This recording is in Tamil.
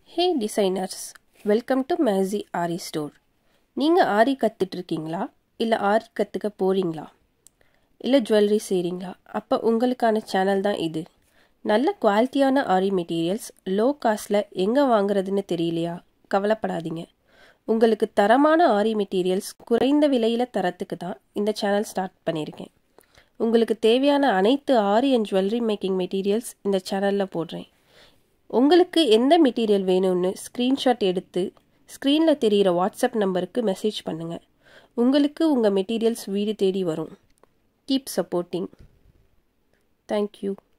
hey designers welcome to Macy Aari store நீங்கள் ஆரி கற்றுட்ருக்கீங்களா இல்லை ஆரி கற்றுக்க போகிறீங்களா இல்லை ஜுவல்லரி செய்கிறீங்களா அப்போ உங்களுக்கான சேனல் தான் இது நல்ல குவாலிட்டியான ஆரி மெட்டீரியல்ஸ் லோ காஸ்ட்டில் எங்கே வாங்குறதுன்னு தெரியலையா கவலைப்படாதீங்க உங்களுக்கு தரமான ஆரி மெட்டீரியல்ஸ் குறைந்த விலையில் தரத்துக்கு தான் இந்த சேனல் ஸ்டார்ட் பண்ணியிருக்கேன் உங்களுக்கு தேவையான அனைத்து Aari and jewellery making materials இந்த சேனலில் போடுறேன் உங்களுக்கு எந்த மெட்டீரியல் வேணும்னு ஸ்க்ரீன்ஷாட் எடுத்து ஸ்க்ரீனில் தெரிகிற வாட்ஸ்அப் நம்பருக்கு மெசேஜ் பண்ணுங்கள் உங்களுக்கு உங்கள் மெட்டீரியல்ஸ் வீடு தேடி வரும் கீப் சப்போர்ட்டிங் தேங்க்யூ